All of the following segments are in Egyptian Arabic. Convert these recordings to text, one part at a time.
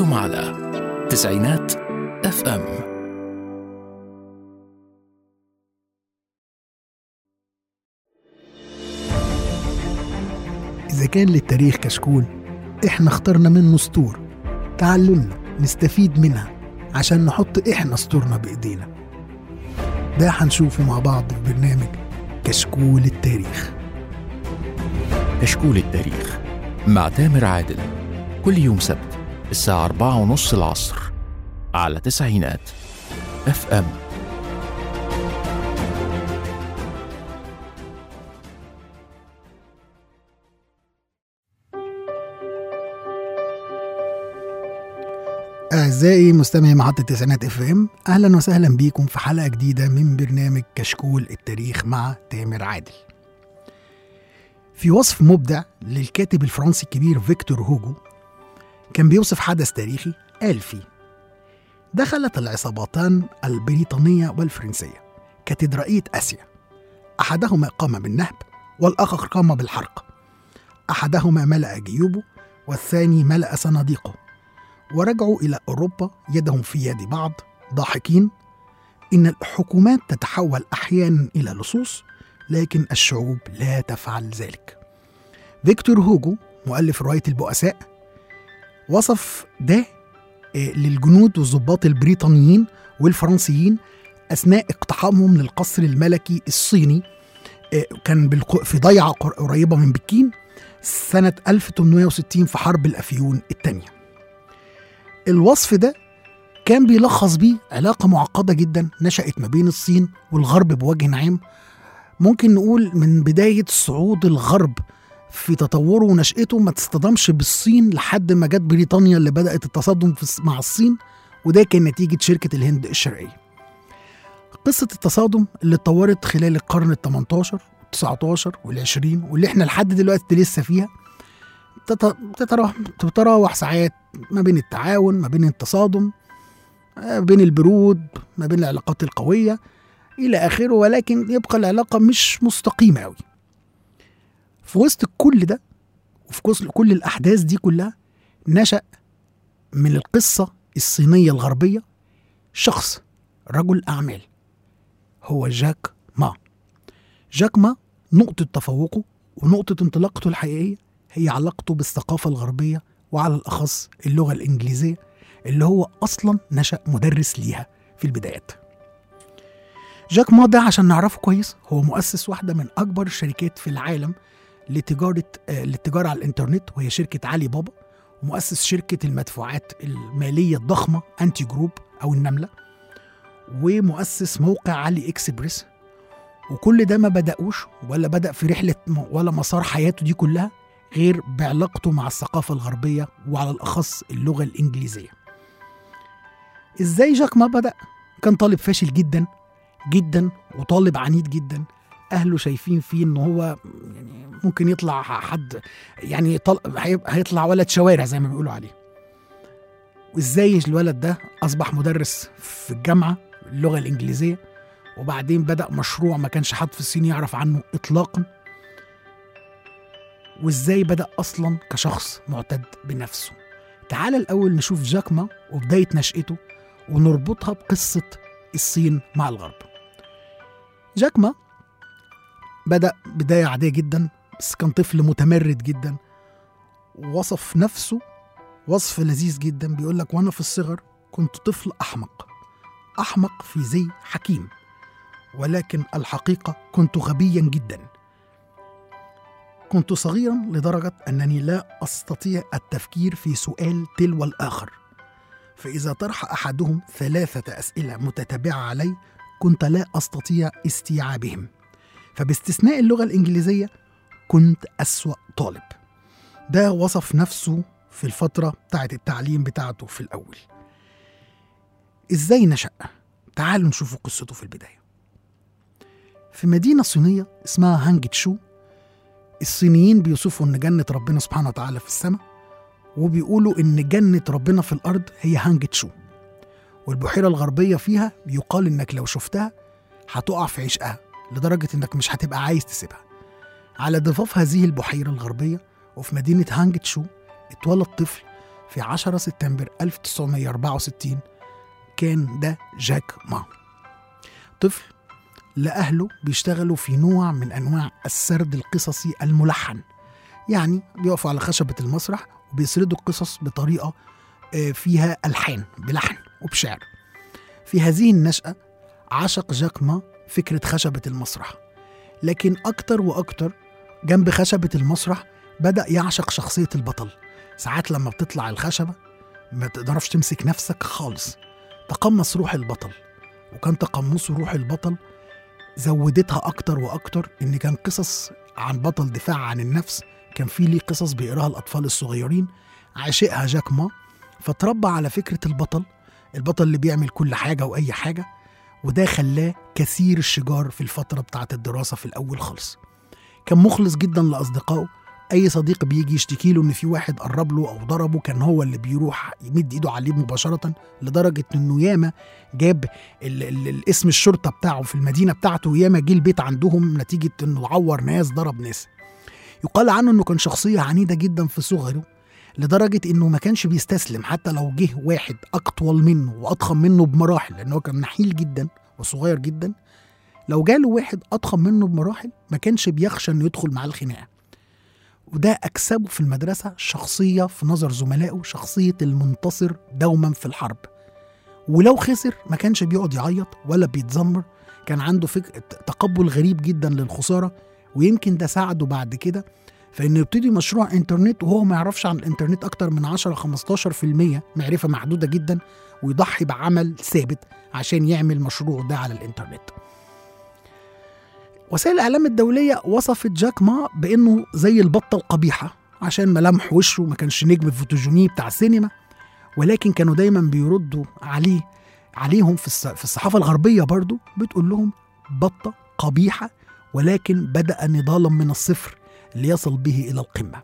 أنتم على تسعينات اف ام إذا كان للتاريخ كشكول إحنا اخترنا منه سطور تعلمنا نستفيد منها عشان نحط إحنا سطورنا بإيدينا ده هنشوفه مع بعض في برنامج كشكول التاريخ كشكول التاريخ مع تامر عادل كل يوم سبت الساعة أربعة ونص العصر على تسعينات اف ام أعزائي مستمعي محطة تسعينات اف ام أهلا وسهلا بيكم في حلقة جديدة من برنامج كشكول التاريخ مع تامر عادل في وصف مبدع للكاتب الفرنسي الكبير فيكتور هوجو كان بيوصف حدث تاريخي قال فيه دخلت العصابتان البريطانية والفرنسية كاتدرائية آسيا أحدهما قام بالنهب والآخر قام بالحرق أحدهما ملأ جيوبه والثاني ملأ صناديقه ورجعوا إلى أوروبا يدهم في يد بعض ضاحكين إن الحكومات تتحول أحيانا إلى لصوص لكن الشعوب لا تفعل ذلك فيكتور هوجو مؤلف رواية البؤساء وصف ده آه، للجنود والضباط البريطانيين والفرنسيين أثناء اقتحامهم للقصر الملكي الصيني آه، كان بالق- في ضيعة قر- قريبة من بكين سنة 1860 في حرب الأفيون الثانية الوصف ده كان بيلخص بيه علاقة معقدة جدا نشأت ما بين الصين والغرب بوجه عام ممكن نقول من بداية صعود الغرب في تطوره ونشأته ما تصطدمش بالصين لحد ما جت بريطانيا اللي بدأت التصادم في الص- مع الصين وده كان نتيجة شركة الهند الشرقية قصة التصادم اللي اتطورت خلال القرن ال 18 وال 19 وال 20 واللي احنا لحد دلوقتي لسه فيها تت- تتراوح تتراوح ساعات ما بين التعاون ما بين التصادم ما بين البرود ما بين العلاقات القوية إلى آخره ولكن يبقى العلاقة مش مستقيمة أوي في وسط كل ده وفي كس- كل الأحداث دي كلها نشأ من القصة الصينية الغربية شخص رجل أعمال هو جاك ما جاك ما نقطة تفوقه ونقطة انطلاقته الحقيقية هي علاقته بالثقافة الغربية وعلى الأخص اللغة الإنجليزية اللي هو أصلا نشأ مدرس ليها في البدايات جاك ما ده عشان نعرفه كويس هو مؤسس واحدة من أكبر الشركات في العالم لتجارة آه، للتجارة على الإنترنت وهي شركة علي بابا ومؤسس شركة المدفوعات المالية الضخمة أنتي جروب أو النملة ومؤسس موقع علي إكسبريس وكل ده ما بدأوش ولا بدأ في رحلة م- ولا مسار حياته دي كلها غير بعلاقته مع الثقافة الغربية وعلى الأخص اللغة الإنجليزية إزاي جاك ما بدأ؟ كان طالب فاشل جدا جدا وطالب عنيد جدا أهله شايفين فيه إن هو يعني ممكن يطلع حد يعني طل... هيب- هيطلع ولد شوارع زي ما بيقولوا عليه وإزاي الولد ده أصبح مدرس في الجامعة اللغة الإنجليزية وبعدين بدأ مشروع ما كانش حد في الصين يعرف عنه إطلاقا وإزاي بدأ أصلا كشخص معتد بنفسه تعال الأول نشوف جاكما وبداية نشأته ونربطها بقصة الصين مع الغرب جاكما بدأ بداية عادية جدا بس كان طفل متمرد جدا وصف نفسه وصف لذيذ جدا بيقول لك وانا في الصغر كنت طفل احمق احمق في زي حكيم ولكن الحقيقه كنت غبيا جدا كنت صغيرا لدرجه انني لا استطيع التفكير في سؤال تلو الاخر فاذا طرح احدهم ثلاثه اسئله متتابعه علي كنت لا استطيع استيعابهم فباستثناء اللغه الانجليزيه كنت اسوا طالب ده وصف نفسه في الفترة بتاعت التعليم بتاعته في الأول إزاي نشأ؟ تعالوا نشوف قصته في البداية في مدينة صينية اسمها هانج تشو الصينيين بيوصفوا إن جنة ربنا سبحانه وتعالى في السماء وبيقولوا إن جنة ربنا في الأرض هي هانج تشو والبحيرة الغربية فيها بيقال إنك لو شفتها هتقع في عشقها لدرجة إنك مش هتبقى عايز تسيبها على ضفاف هذه البحيرة الغربية وفي مدينة هانج تشو اتولد طفل في 10 سبتمبر 1964 كان ده جاك ما طفل لأهله بيشتغلوا في نوع من أنواع السرد القصصي الملحن يعني بيقفوا على خشبة المسرح وبيسردوا القصص بطريقة آه، فيها ألحان بلحن وبشعر في هذه النشأة عشق جاك ما فكرة خشبة المسرح لكن أكتر وأكتر جنب خشبة المسرح بدأ يعشق شخصية البطل ساعات لما بتطلع الخشبة ما تقدرش تمسك نفسك خالص تقمص روح البطل وكان تقمصه روح البطل زودتها أكتر وأكتر إن كان قصص عن بطل دفاع عن النفس كان في ليه قصص بيقراها الأطفال الصغيرين عاشقها جاك ما فتربى على فكرة البطل البطل اللي بيعمل كل حاجة وأي حاجة وده خلاه كثير الشجار في الفترة بتاعة الدراسة في الأول خالص كان مخلص جدا لأصدقائه أي صديق بيجي يشتكي له إن في واحد قرب له أو ضربه كان هو اللي بيروح يمد إيده عليه مباشرة لدرجة إنه ياما جاب ال ال الاسم الشرطة بتاعه في المدينة بتاعته ياما جه البيت عندهم نتيجة إنه عور ناس ضرب ناس يقال عنه إنه كان شخصية عنيدة جدا في صغره لدرجة إنه ما كانش بيستسلم حتى لو جه واحد أطول منه وأضخم منه بمراحل لأن هو كان نحيل جدا وصغير جدا لو جاله واحد أضخم منه بمراحل ما كانش بيخشى إنه يدخل معاه الخناقة وده أكسبه في المدرسة شخصية في نظر زملائه شخصية المنتصر دوما في الحرب ولو خسر ما كانش بيقعد يعيط ولا بيتذمر كان عنده فكر تقبل غريب جدا للخسارة ويمكن ده ساعده بعد كده فإنه يبتدي مشروع إنترنت وهو ما يعرفش عن الإنترنت أكتر من 10 15% معرفة محدودة جدا ويضحي بعمل ثابت عشان يعمل مشروع ده على الإنترنت وسائل الإعلام الدولية وصفت جاك ما بإنه زي البطة القبيحة عشان ملامح وشه ما كانش نجم الفوتوجيني بتاع السينما ولكن كانوا دايما بيردوا عليه عليهم في الص- في الصحافة الغربية برضو بتقول لهم بطة قبيحة ولكن بدأ نضالا من الصفر ليصل به إلى القمة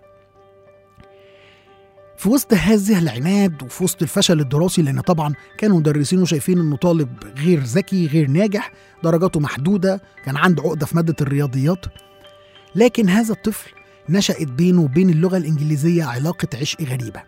في وسط هذه العناد وفي وسط الفشل الدراسي لان طبعا كانوا مدرسينه شايفين انه طالب غير ذكي غير ناجح درجاته محدوده كان عنده عقده في ماده الرياضيات لكن هذا الطفل نشأت بينه وبين اللغه الانجليزيه علاقه عشق غريبه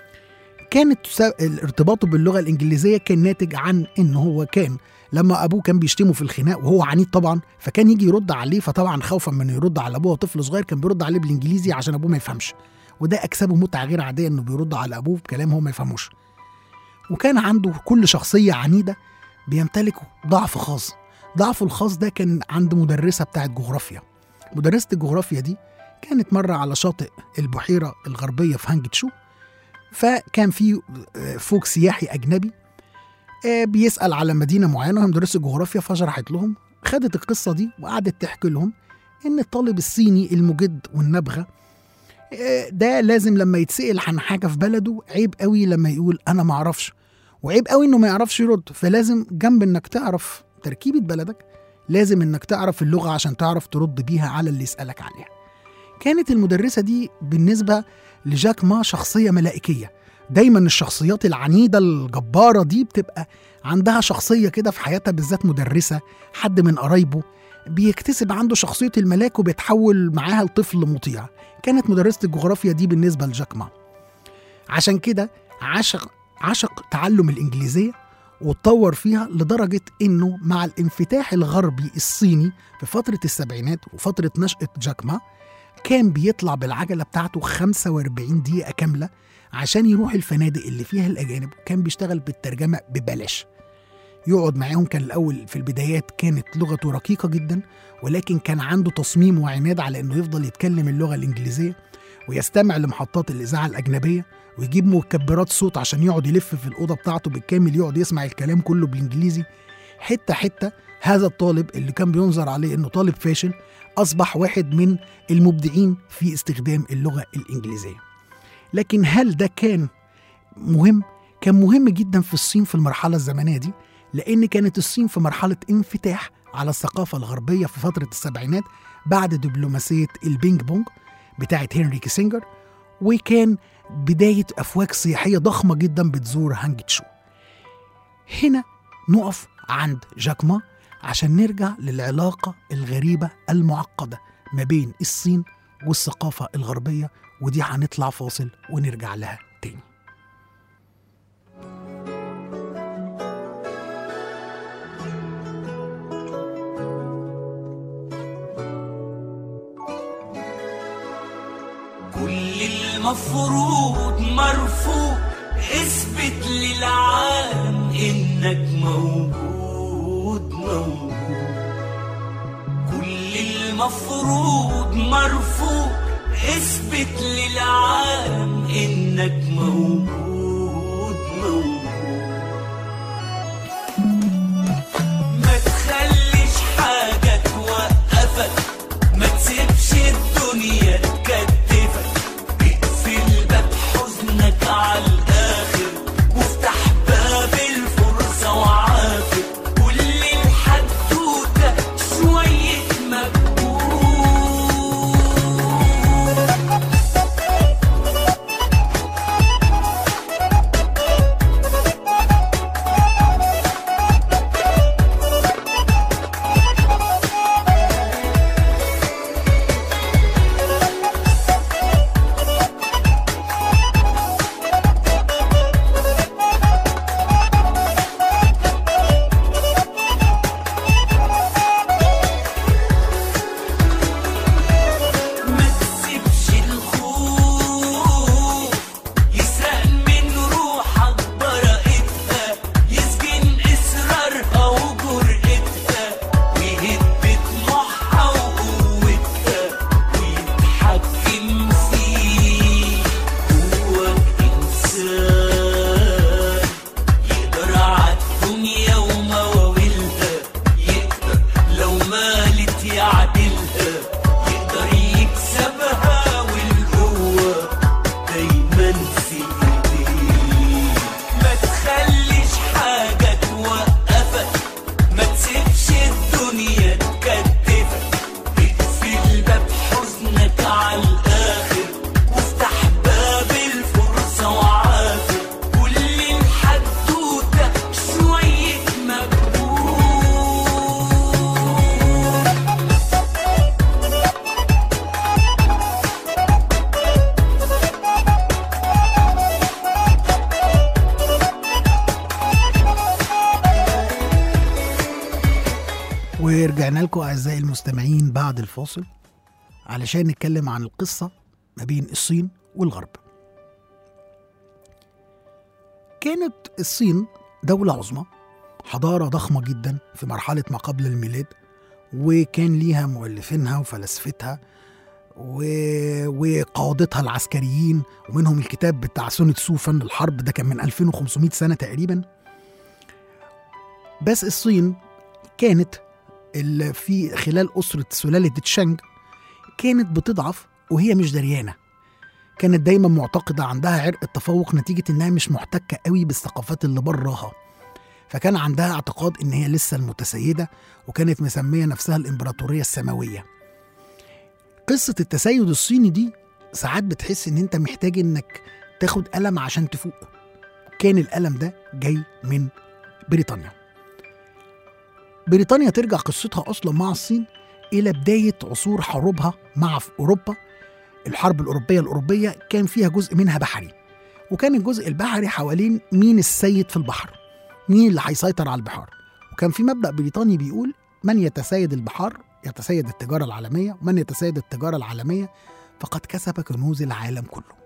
كانت تسا- ارتباطه باللغه الانجليزيه كان ناتج عن ان هو كان لما ابوه كان بيشتمه في الخناق وهو عنيد طبعا فكان يجي يرد عليه فطبعا خوفا من إنه يرد على ابوه طفل صغير كان بيرد عليه بالانجليزي عشان ابوه ما يفهمش وده اكسبه متعه غير عاديه انه بيرد على ابوه بكلام هو ما يفهموش وكان عنده كل شخصيه عنيده بيمتلك ضعف خاص ضعفه الخاص ده كان عند مدرسه بتاعت جغرافيا مدرسه الجغرافيا دي كانت مره على شاطئ البحيره الغربيه في هانجتشو فكان في آه، فوق سياحي اجنبي آه، بيسال على مدينه معينه وهي مدرسه جغرافيا فشرحت لهم خدت القصه دي وقعدت تحكي لهم ان الطالب الصيني المجد والنبغه آه، ده لازم لما يتسأل عن حاجة في بلده عيب قوي لما يقول أنا ما أعرفش وعيب قوي إنه ما يعرفش يرد فلازم جنب إنك تعرف تركيبة بلدك لازم إنك تعرف اللغة عشان تعرف ترد بيها على اللي يسألك عليها كانت المدرسة دي بالنسبة لجاك ما شخصية ملائكية دايما الشخصيات العنيدة الجبارة دي بتبقى عندها شخصية كده في حياتها بالذات مدرسة حد من قرايبه بيكتسب عنده شخصية الملاك وبيتحول معاها لطفل مطيع كانت مدرسة الجغرافيا دي بالنسبة لجاك ما عشان كده عشق عشق تعلم الإنجليزية واتطور فيها لدرجة إنه مع الانفتاح الغربي الصيني في فترة السبعينات وفترة نشأة جاك ما كان بيطلع بالعجلة بتاعته 45 دقيقة كاملة عشان يروح الفنادق اللي فيها الأجانب وكان بيشتغل بالترجمة ببلاش يقعد معاهم كان الأول في البدايات كانت لغته رقيقة جدا ولكن كان عنده تصميم وعناد على انه يفضل يتكلم اللغه الانجليزيه ويستمع لمحطات الاذاعه الاجنبيه ويجيب مكبرات صوت عشان يقعد يلف في الاوضه بتاعته بالكامل يقعد يسمع الكلام كله بالانجليزي حته حته هذا الطالب اللي كان بينظر عليه انه طالب فاشل اصبح واحد من المبدعين في استخدام اللغه الانجليزيه لكن هل ده كان مهم كان مهم جدا في الصين في المرحله الزمنيه دي لان كانت الصين في مرحله انفتاح على الثقافة الغربية في فترة السبعينات بعد دبلوماسية البينج بونج بتاعة هنري كيسنجر وكان بداية أفواج سياحية ضخمة جدا بتزور هانجتشو هنا نقف عند جاك ما عشان نرجع للعلاقة الغريبة المعقدة ما بين الصين والثقافة الغربية ودي هنطلع فاصل ونرجع لها تاني المفروض مرفوض اثبت للعالم انك موجود موجود كل المفروض مرفوض اثبت للعالم انك موجود موجود ما تخليش حاجة توقفك ما تسيبش الدنيا تكتفك اقفل باب حزنك على الآخر وافتح باب الفرصة وعافر كل الحدوتة شوية مجهود ما تسيبش الخوف يسرق من روحك براءتها يسجن إصرارها وجرأتها ويهد طموحها وقوتها ويتحكم فيك جواك إنسان يقدر عالدنيا ومواويلها يقدر لو مالت يعدلها يقدر يكسبها والقوة دايما في ايديك ما تخليش حاجة توقفك ما تسيبش الدنيا تكتفك اقفل باب حزنك على الآخر وافتح باب الفرصة وعافر كل الحدوتة شوية مجهود ورجعنا لكم أعزائي المستمعين بعد الفاصل علشان نتكلم عن القصة ما بين الصين والغرب كانت الصين دولة عظمى حضارة ضخمة جدا في مرحلة ما قبل الميلاد وكان ليها مؤلفينها وفلاسفتها و... وقادتها العسكريين ومنهم الكتاب بتاع سنة سوفن الحرب ده كان من 2500 سنة تقريبا بس الصين كانت ال- في خلال أسرة سلالة تشانج كانت بتضعف وهي مش دريانة كانت دايما معتقدة عندها عرق التفوق نتيجة إنها مش محتكة قوي بالثقافات اللي براها فكان عندها اعتقاد إن هي لسه المتسيدة وكانت مسمية نفسها الإمبراطورية السماوية قصة التسيد الصيني دي ساعات بتحس إن أنت محتاج إنك تاخد قلم عشان تفوق كان القلم ده جاي من بريطانيا بريطانيا ترجع قصتها اصلا مع الصين الى بدايه عصور حروبها مع في اوروبا الحرب الاوروبيه الاوروبيه كان فيها جزء منها بحري وكان الجزء البحري حوالين مين السيد في البحر مين اللي هيسيطر على البحار وكان في مبدا بريطاني بيقول من يتسيد البحار يتسيد التجاره العالميه ومن يتسيد التجاره العالميه فقد كسب كنوز العالم كله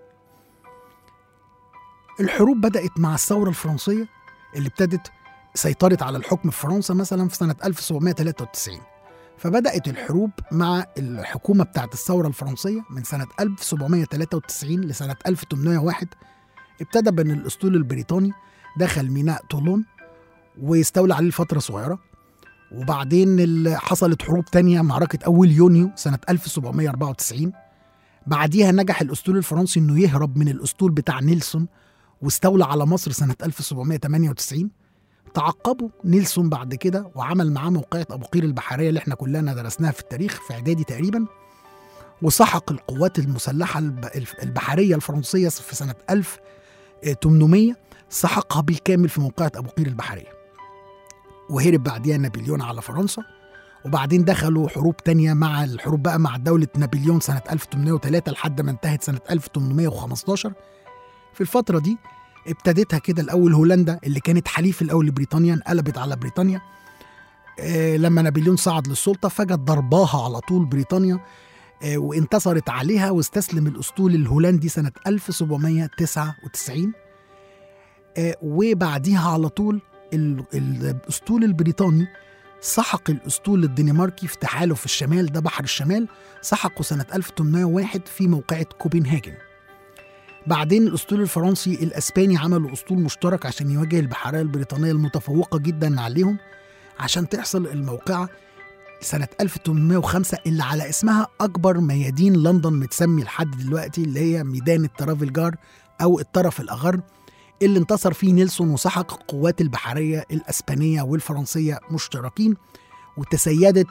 الحروب بدات مع الثوره الفرنسيه اللي ابتدت سيطرت على الحكم في فرنسا مثلا في سنة 1793 فبدأت الحروب مع الحكومة بتاعت الثورة الفرنسية من سنة 1793 لسنة 1801 ابتدى بأن الأسطول البريطاني دخل ميناء طولون واستولى عليه لفترة صغيرة وبعدين ال- حصلت حروب تانية معركة أول يونيو سنة 1794 بعديها نجح الأسطول الفرنسي إنه يهرب من الأسطول بتاع نيلسون واستولى على مصر سنة 1798 تعقبوا نيلسون بعد كده وعمل معاه موقعة أبو قير البحرية اللي احنا كلنا درسناها في التاريخ في إعدادي تقريبا وسحق القوات المسلحة الب- الف- البحرية الفرنسية في سنة 1800 سحقها بالكامل في موقعة أبو قير البحرية وهرب بعديها نابليون على فرنسا وبعدين دخلوا حروب تانية مع الحروب بقى مع دولة نابليون سنة 1803 لحد ما انتهت سنة 1815 في الفترة دي ابتدتها كده الأول هولندا اللي كانت حليف الأول لبريطانيا انقلبت على بريطانيا آه لما نابليون صعد للسلطة فجت ضرباها على طول بريطانيا آه، وانتصرت عليها واستسلم الأسطول الهولندي سنة 1799 آه، وبعديها على طول ال- الأسطول البريطاني سحق الأسطول الدنماركي في تحالف الشمال ده بحر الشمال سحقه سنة 1801 في موقعة كوبنهاجن بعدين الأسطول الفرنسي الأسباني عملوا أسطول مشترك عشان يواجه البحرية البريطانية المتفوقة جدا عليهم عشان تحصل الموقعة سنة 1805 اللي على اسمها أكبر ميادين لندن متسمي لحد دلوقتي اللي هي ميدان الترافلجار أو الطرف الأغر اللي انتصر فيه نيلسون وسحق القوات البحرية الأسبانية والفرنسية مشتركين وتسيدت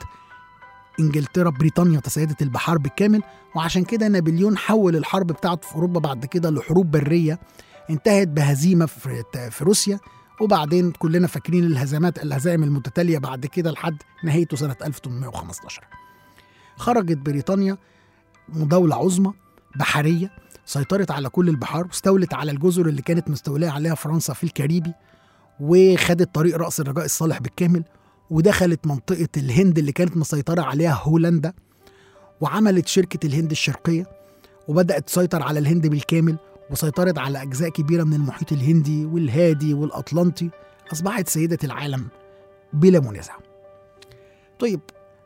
انجلترا بريطانيا تسيدت البحار بالكامل وعشان كده نابليون حول الحرب بتاعته في اوروبا بعد كده لحروب بريه انتهت بهزيمه في في روسيا وبعدين كلنا فاكرين الهزيمات الهزائم المتتاليه بعد كده لحد نهايته سنه 1815 خرجت بريطانيا دولة عظمى بحرية سيطرت على كل البحار واستولت على الجزر اللي كانت مستولية عليها فرنسا في الكاريبي وخدت طريق رأس الرجاء الصالح بالكامل ودخلت منطقة الهند اللي كانت مسيطرة عليها هولندا وعملت شركة الهند الشرقية وبدأت تسيطر على الهند بالكامل وسيطرت على أجزاء كبيرة من المحيط الهندي والهادي والأطلنطي أصبحت سيدة العالم بلا منازع طيب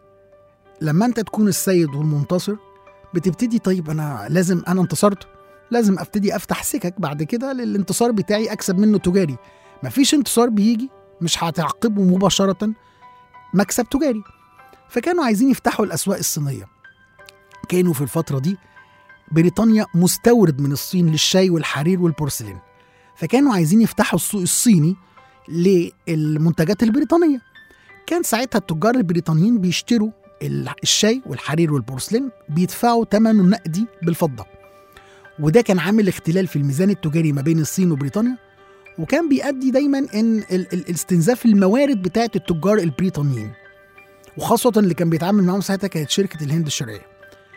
لما أنت تكون السيد والمنتصر بتبتدي طيب أنا لازم أنا انتصرت لازم أبتدي أفتح سكك بعد كده للانتصار بتاعي أكسب منه تجاري مفيش انتصار بيجي مش هتعقبه مباشرة مكسب تجاري فكانوا عايزين يفتحوا الأسواق الصينية كانوا في الفترة دي بريطانيا مستورد من الصين للشاي والحرير والبورسلين فكانوا عايزين يفتحوا السوق الصيني للمنتجات البريطانية كان ساعتها التجار البريطانيين بيشتروا ال- الشاي والحرير والبورسلين بيدفعوا ثمنه نقدي بالفضة وده كان عامل اختلال في الميزان التجاري ما بين الصين وبريطانيا وكان بيؤدي دايما ان ال- ال- استنزاف الموارد بتاعه التجار البريطانيين وخاصة اللي كان بيتعامل معاهم ساعتها كانت شركة الهند الشرقية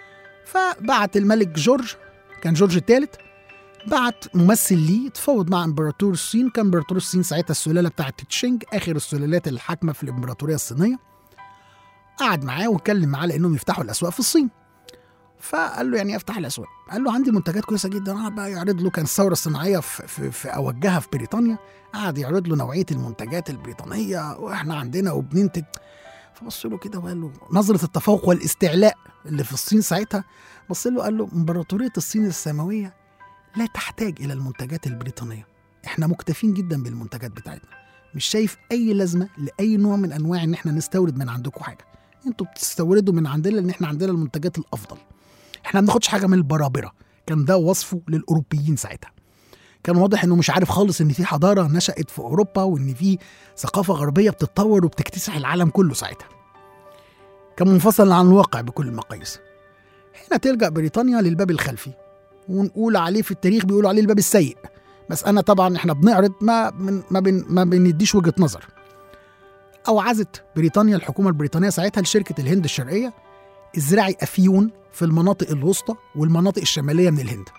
فبعت الملك جورج كان جورج الثالث بعت ممثل ليه يتفاوض مع امبراطور الصين كان امبراطور الصين ساعتها السلاله بتاعه تشينج اخر السلالات الحاكمه في الامبراطوريه الصينيه قعد معاه واتكلم معاه لانهم يفتحوا الاسواق في الصين فقال له يعني افتح الاسواق قال له عندي منتجات كويسه جدا قعد بقى يعرض له كان الثوره الصناعيه في, في, في اوجها في بريطانيا قعد يعرض له نوعيه المنتجات البريطانيه واحنا عندنا وبننتج فبص له كده وقال له نظره التفوق والاستعلاء اللي في الصين ساعتها بص له قال له امبراطوريه الصين السماويه لا تحتاج الى المنتجات البريطانيه احنا مكتفين جدا بالمنتجات بتاعتنا مش شايف اي لازمه لاي نوع من انواع ان احنا نستورد من عندكم حاجه انتوا بتستوردوا من عندنا لان احنا عندنا المنتجات الافضل احنا ما بناخدش حاجه من البرابره كان ده وصفه للاوروبيين ساعتها كان واضح انه مش عارف خالص ان في حضاره نشات في اوروبا وان في ثقافه غربيه بتتطور وبتكتسح العالم كله ساعتها كان منفصل عن الواقع بكل المقاييس هنا تلجا بريطانيا للباب الخلفي ونقول عليه في التاريخ بيقولوا عليه الباب السيء بس انا طبعا احنا بنعرض ما من ما بن ما بنديش وجهه نظر اوعزت بريطانيا الحكومه البريطانيه ساعتها لشركه الهند الشرقيه ازرعي افيون في المناطق الوسطى والمناطق الشماليه من الهند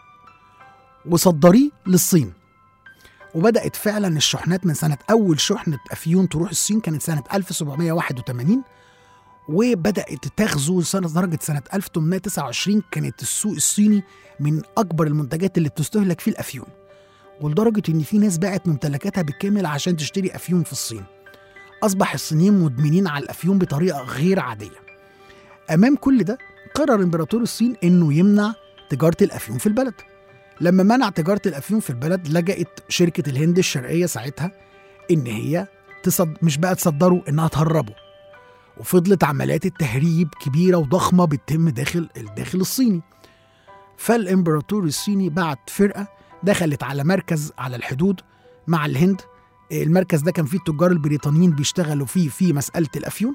وصدريه للصين وبدات فعلا الشحنات من سنه اول شحنه افيون تروح الصين كانت سنه 1781 وبدات تغزو سنه درجه سنه 1829 كانت السوق الصيني من اكبر المنتجات اللي بتستهلك فيه الافيون ولدرجه ان في ناس باعت ممتلكاتها بالكامل عشان تشتري افيون في الصين اصبح الصينيين مدمنين على الافيون بطريقه غير عاديه امام كل ده قرر امبراطور الصين انه يمنع تجاره الافيون في البلد لما منع تجاره الافيون في البلد لجأت شركه الهند الشرقيه ساعتها ان هي تصد مش بقى تصدره انها تهربه وفضلت عمليات التهريب كبيره وضخمه بتتم داخل الداخل الصيني فالامبراطور الصيني بعت فرقه دخلت على مركز على الحدود مع الهند المركز ده كان فيه التجار البريطانيين بيشتغلوا فيه في مساله الافيون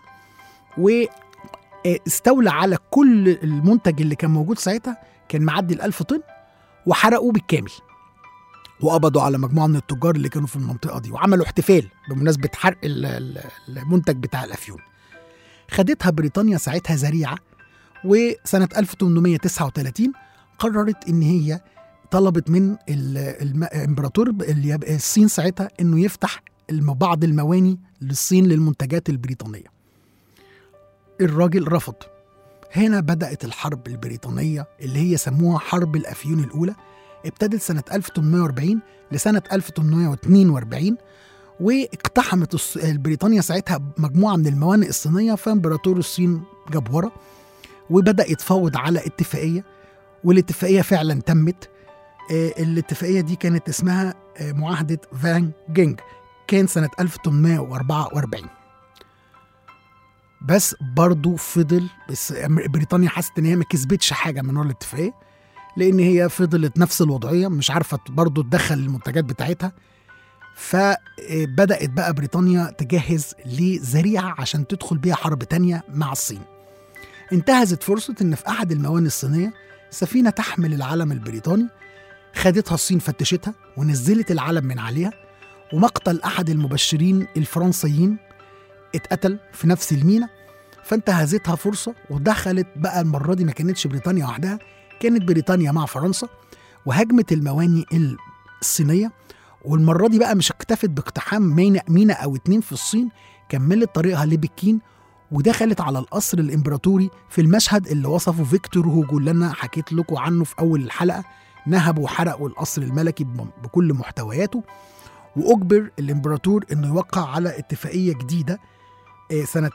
واستولى على كل المنتج اللي كان موجود ساعتها كان معدي الألف طن وحرقوه بالكامل وقبضوا على مجموعه من التجار اللي كانوا في المنطقه دي وعملوا احتفال بمناسبه حرق ال- ال- المنتج بتاع الافيون خدتها بريطانيا ساعتها ذريعه وسنه 1839 قررت ان هي طلبت من ال- الم- الامبراطور الياب- الصين ساعتها انه يفتح الم- بعض المواني للصين للمنتجات البريطانيه الراجل رفض هنا بدأت الحرب البريطانية اللي هي سموها حرب الأفيون الأولى ابتدت سنة 1840 لسنة 1842 واقتحمت الص- بريطانيا ساعتها مجموعة من الموانئ الصينية فامبراطور الصين جاب ورا وبدأ يتفاوض على اتفاقية والاتفاقية فعلا تمت آه، الاتفاقية دي كانت اسمها آه، معاهدة فان جينج كان سنة 1844 بس برضو فضل بس أمر- بريطانيا حست ان هي ما كسبتش حاجه من ورا الاتفاقيه لان هي فضلت نفس الوضعيه مش عارفه برضو تدخل المنتجات بتاعتها فبدات بقى بريطانيا تجهز لذريعه عشان تدخل بيها حرب تانية مع الصين انتهزت فرصه ان في احد الموانئ الصينيه سفينه تحمل العلم البريطاني خدتها الصين فتشتها ونزلت العلم من عليها ومقتل احد المبشرين الفرنسيين اتقتل في نفس المينا فانتهزتها فرصه ودخلت بقى المره دي ما كانتش بريطانيا وحدها كانت بريطانيا مع فرنسا وهاجمت الموانئ الصينيه والمره دي بقى مش اكتفت باقتحام مينا مينا او اتنين في الصين كملت طريقها لبكين ودخلت على القصر الامبراطوري في المشهد اللي وصفه فيكتور هوجو اللي انا حكيت لكم عنه في اول الحلقه نهبوا وحرقوا القصر الملكي بم- بكل محتوياته واجبر الامبراطور انه يوقع على اتفاقيه جديده آه، سنه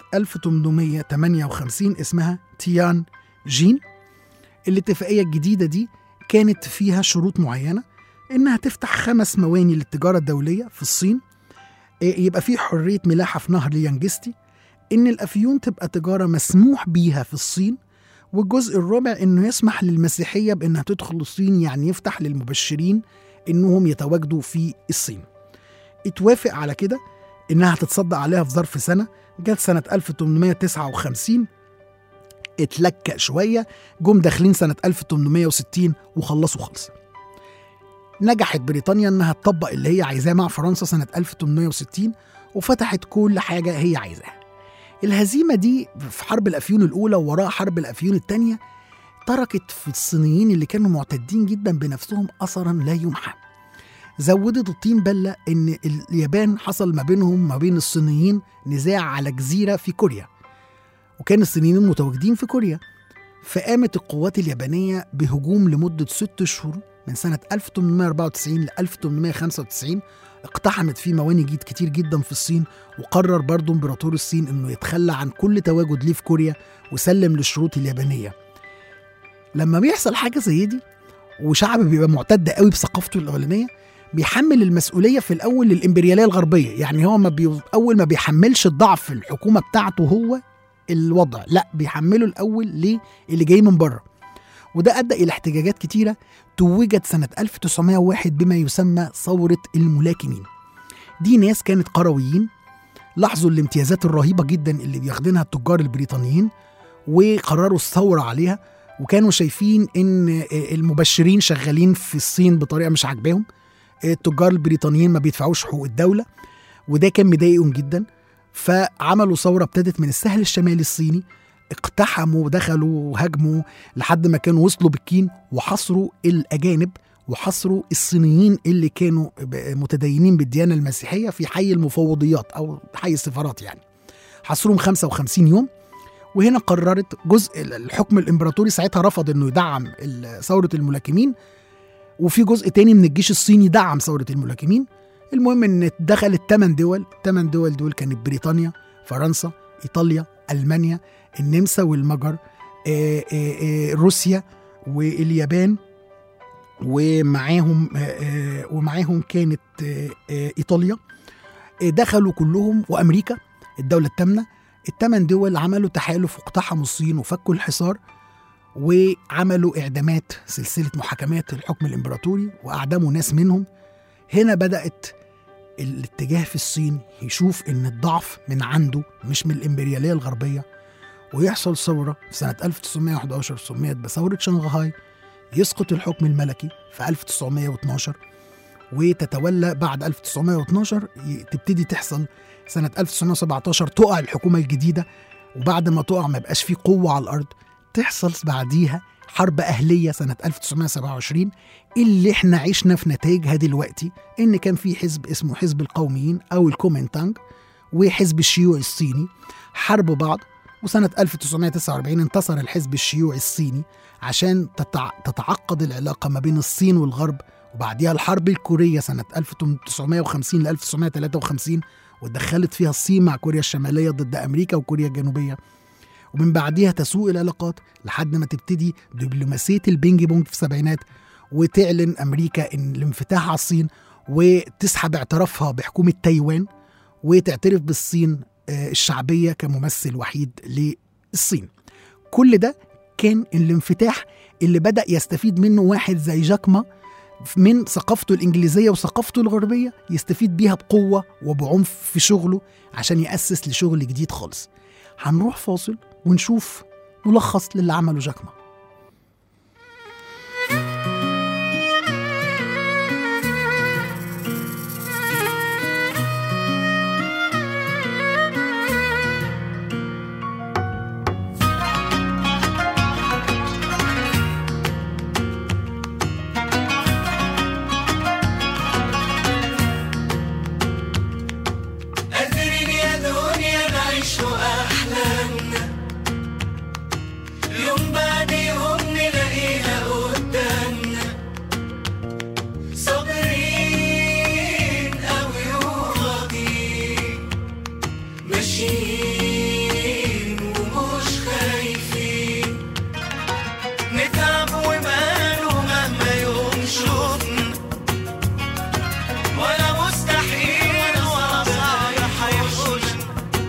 1858 اسمها تيان جين الاتفاقيه الجديده دي كانت فيها شروط معينه انها تفتح خمس مواني للتجاره الدوليه في الصين آه، يبقى في حريه ملاحه في نهر اليانجستي ان الافيون تبقى تجاره مسموح بيها في الصين والجزء الرابع انه يسمح للمسيحيه بانها تدخل الصين يعني يفتح للمبشرين انهم يتواجدوا في الصين اتوافق على كده انها تتصدق عليها في ظرف سنه جت سنه 1859 اتلكأ شويه جم داخلين سنه 1860 وخلصوا خالص نجحت بريطانيا انها تطبق اللي هي عايزاه مع فرنسا سنه 1860 وفتحت كل حاجه هي عايزاها الهزيمه دي في حرب الافيون الاولى ووراء حرب الافيون الثانيه تركت في الصينيين اللي كانوا معتدين جدا بنفسهم اثرا لا يمحى زودت الطين بله ان اليابان حصل ما بينهم ما بين الصينيين نزاع على جزيره في كوريا وكان الصينيين متواجدين في كوريا فقامت القوات اليابانيه بهجوم لمده ست شهور من سنه 1894 ل 1895 اقتحمت فيه موانئ جديد كتير جدا في الصين وقرر برضه امبراطور الصين انه يتخلى عن كل تواجد ليه في كوريا وسلم للشروط اليابانيه لما بيحصل حاجه زي دي وشعب بيبقى معتد قوي بثقافته الاولانيه بيحمل المسؤوليه في الاول للامبرياليه الغربيه يعني هو ما بي... اول ما بيحملش الضعف الحكومه بتاعته هو الوضع لا بيحمله الاول للي جاي من بره وده ادى الى احتجاجات كتيره توجت سنه 1901 بما يسمى ثوره الملاكمين دي ناس كانت قرويين لاحظوا الامتيازات الرهيبه جدا اللي بياخدينها التجار البريطانيين وقرروا الثوره عليها وكانوا شايفين ان المبشرين شغالين في الصين بطريقه مش عاجباهم التجار البريطانيين ما بيدفعوش حقوق الدوله وده كان مضايقهم جدا فعملوا ثوره ابتدت من الساحل الشمالي الصيني اقتحموا ودخلوا وهاجموا لحد ما كانوا وصلوا بكين وحصروا الاجانب وحصروا الصينيين اللي كانوا ب- متدينين بالديانه المسيحيه في حي المفوضيات او حي السفارات يعني حصروهم 55 يوم وهنا قررت جزء الحكم الامبراطوري ساعتها رفض انه يدعم ال- ثوره الملاكمين وفي جزء تاني من الجيش الصيني دعم ثوره الملاكمين المهم ان دخلت ثمان دول ثمان دول دول كانت بريطانيا فرنسا ايطاليا المانيا النمسا والمجر آه، آه، آه، روسيا واليابان ومعاهم آه، آه، ومعاهم كانت آه، آه، ايطاليا آه، دخلوا كلهم وامريكا الدوله الثامنه الثمان دول عملوا تحالف واقتحموا الصين وفكوا الحصار وعملوا اعدامات سلسله محاكمات الحكم الامبراطوري واعدموا ناس منهم هنا بدات الاتجاه في الصين يشوف ان الضعف من عنده مش من الامبرياليه الغربيه ويحصل ثوره في سنه 1911 سميت بثوره شنغهاي يسقط الحكم الملكي في 1912 وتتولى بعد 1912 ي- تبتدي تحصل سنة 1917 تقع الحكومة الجديدة وبعد ما تقع ما يبقاش فيه قوة على الأرض تحصل بعديها حرب أهلية سنة 1927 اللي احنا عشنا في نتائجها دلوقتي إن كان في حزب اسمه حزب القوميين أو الكومينتانج وحزب الشيوعي الصيني حاربوا بعض وسنة 1949 انتصر الحزب الشيوعي الصيني عشان تتع... تتعقد العلاقة ما بين الصين والغرب وبعديها الحرب الكورية سنة 1950 ل 1953 ودخلت فيها الصين مع كوريا الشمالية ضد أمريكا وكوريا الجنوبية ومن بعديها تسوء العلاقات لحد ما تبتدي دبلوماسية البينج بونج في السبعينات وتعلن أمريكا إن الانفتاح على الصين وتسحب اعترافها بحكومة تايوان وتعترف بالصين آه، الشعبية كممثل وحيد للصين كل ده كان الانفتاح اللي بدأ يستفيد منه واحد زي جاكما من ثقافته الإنجليزية وثقافته الغربية يستفيد بيها بقوة وبعنف في شغله عشان يأسس لشغل جديد خالص هنروح فاصل ونشوف ملخص للي عمله جاكما قادرين يا دنيا نعيش أحلامنا يوم بعد يوم نلاقيها قدامنا صابرين أوي وراضيين ماشيين ومش خايفين نتعب وماله مهما يوم شوفنا ولا مستحيل ولا صايح هيحوشنا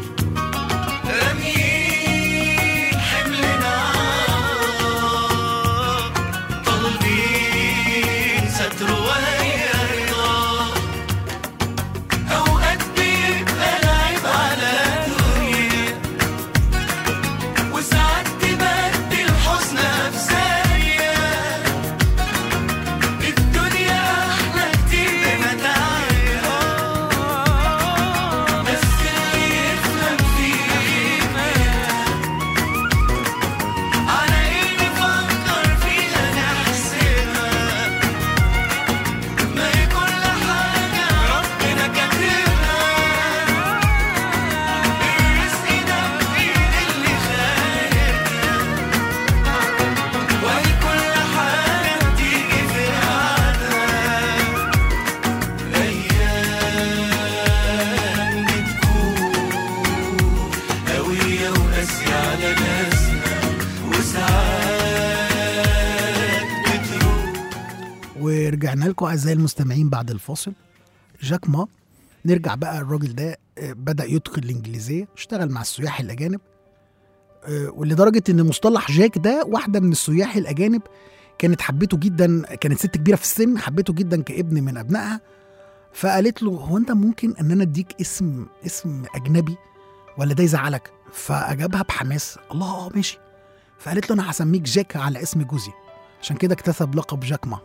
راميين حملنا عار، طالبين ستر وهي رضا أوقات بيبقى العيب على الدنيا وساعات تبدل حزنها في ثانية الدنيا أحلى كتير بمتاعها بس اللي يفهم فيها على إيه نفكر فيها نحسبها ما هي كل حاجة ربنا كاتبها الرزق ده بإيد اللي خالقنا وهي كل حاجة بتيجي في ميعادها أيام بتكون قوية وقاسية على ناسنا وساعات بتروح ورجعنا لكم اعزائي المستمعين بعد الفاصل جاك ما نرجع بقى الراجل ده آه، بدا يدخل الانجليزيه اشتغل مع السياح الاجانب آه، ولدرجه ان مصطلح جاك ده واحده من السياح الاجانب كانت حبته جدا كانت ست كبيره في السن حبته جدا كابن من ابنائها فقالت له هو انت ممكن ان انا اديك اسم اسم اجنبي ولا ده يزعلك فاجابها بحماس الله اه ماشي فقالت له انا هسميك جاك على اسم جوزي عشان كده اكتسب لقب جاك ما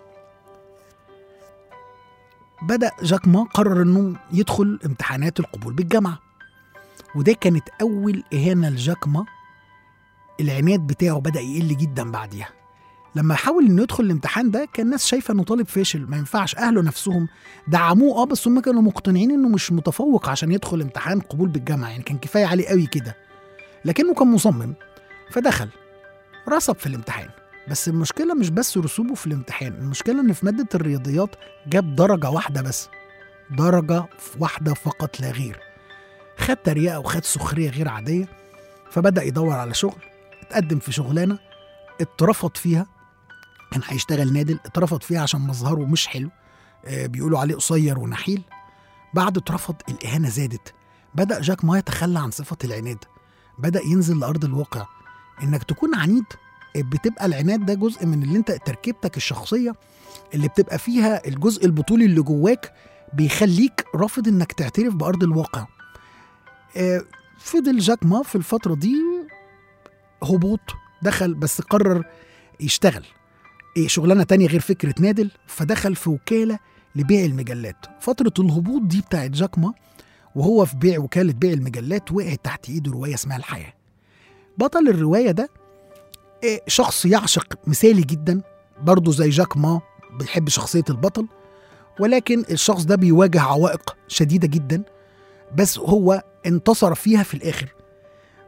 بدأ جاك ما قرر انه يدخل امتحانات القبول بالجامعة وده كانت أول إهانة لجاك ما العناد بتاعه بدأ يقل جدا بعديها لما حاول انه يدخل الامتحان ده كان الناس شايفه انه طالب فاشل ما ينفعش اهله نفسهم دعموه اه بس هم كانوا مقتنعين انه مش متفوق عشان يدخل امتحان قبول بالجامعه يعني كان كفايه عليه قوي كده لكنه كان مصمم فدخل رسب في الامتحان بس المشكله مش بس رسوبه في الامتحان المشكله ان في ماده الرياضيات جاب درجه واحده بس درجه واحده فقط لا غير خد تريقه وخد سخريه غير عاديه فبدا يدور على شغل اتقدم في شغلانه اترفض فيها كان هيشتغل نادل اترفض فيها عشان مظهره مش حلو آه، بيقولوا عليه قصير ونحيل بعد اترفض الإهانة زادت بدأ جاك ما يتخلى عن صفة العناد بدأ ينزل لأرض الواقع إنك تكون عنيد آه، بتبقى العناد ده جزء من اللي انت تركيبتك الشخصية اللي بتبقى فيها الجزء البطولي اللي جواك بيخليك رافض انك تعترف بأرض الواقع آه، فضل جاك ما في الفترة دي هبوط دخل بس قرر يشتغل إيه شغلانه تانية غير فكره نادل فدخل في وكاله لبيع المجلات فتره الهبوط دي بتاعت جاكما وهو في بيع وكاله بيع المجلات وقعت تحت ايده روايه اسمها الحياه بطل الروايه ده إيه شخص يعشق مثالي جدا برضه زي جاك ما بيحب شخصيه البطل ولكن الشخص ده بيواجه عوائق شديده جدا بس هو انتصر فيها في الاخر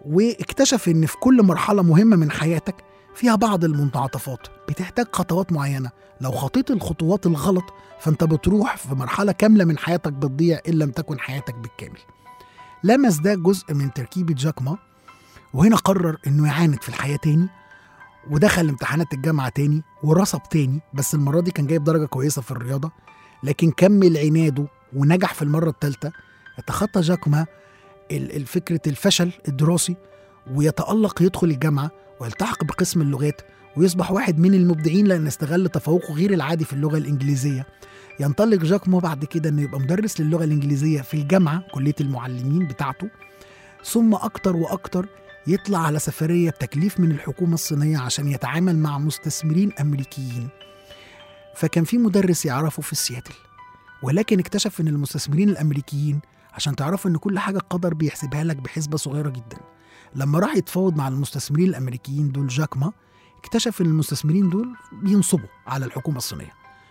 واكتشف ان في كل مرحله مهمه من حياتك فيها بعض المنعطفات بتحتاج خطوات معينه لو خطيت الخطوات الغلط فانت بتروح في مرحله كامله من حياتك بتضيع ان لم تكن حياتك بالكامل لمس ده جزء من تركيبه جاكما وهنا قرر انه يعاند في الحياه تاني ودخل امتحانات الجامعه تاني ورسب تاني بس المره دي كان جايب درجه كويسه في الرياضه لكن كمل عناده ونجح في المره الثالثه يتخطى جاكما ال- ال- فكره الفشل الدراسي ويتالق يدخل الجامعه ويلتحق بقسم اللغات ويصبح واحد من المبدعين لان استغل تفوقه غير العادي في اللغه الانجليزيه ينطلق جاكمو بعد كده انه يبقى مدرس للغه الانجليزيه في الجامعه كليه المعلمين بتاعته ثم اكتر واكتر يطلع على سفريه بتكليف من الحكومه الصينيه عشان يتعامل مع مستثمرين امريكيين فكان في مدرس يعرفه في سياتل ولكن اكتشف ان المستثمرين الامريكيين عشان تعرفوا ان كل حاجه القدر بيحسبها لك بحسبه صغيره جدا لما راح يتفاوض مع المستثمرين الامريكيين دول جاكما اكتشف ان المستثمرين دول بينصبوا على الحكومه الصينيه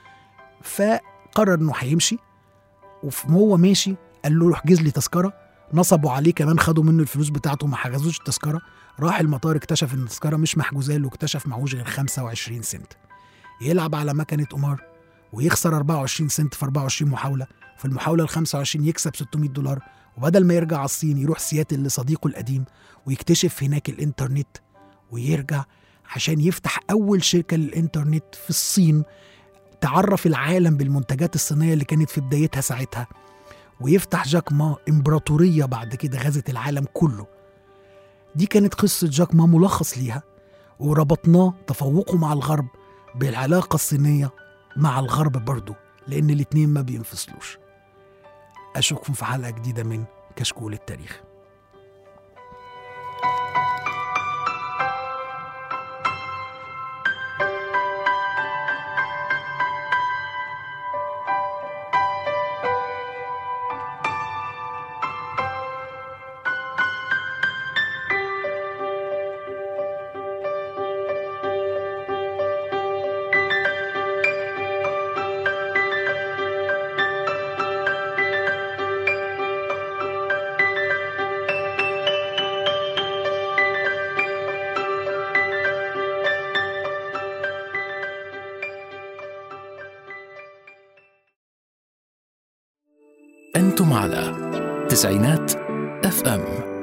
فقرر انه هيمشي وهو ماشي قال له احجز لي تذكره نصبوا عليه كمان خدوا منه الفلوس بتاعته ما حجزوش التذكره راح المطار اكتشف ان التذكره مش محجوزه له واكتشف معهوش غير 25 سنت يلعب على مكنه قمار ويخسر 24 سنت في 24 محاوله في المحاوله ال 25 يكسب 600 دولار وبدل ما يرجع على الصين يروح سياتل لصديقه القديم ويكتشف هناك الانترنت ويرجع عشان يفتح اول شركه للانترنت في الصين تعرف العالم بالمنتجات الصينيه اللي كانت في بدايتها ساعتها ويفتح جاك ما امبراطوريه بعد كده غزت العالم كله دي كانت قصه جاك ما ملخص ليها وربطناه تفوقه مع الغرب بالعلاقه الصينيه مع الغرب برضه لان الاتنين ما بينفصلوش اشوفكم في حلقه جديده من كشكول التاريخ أنتم على تسعينات اف ام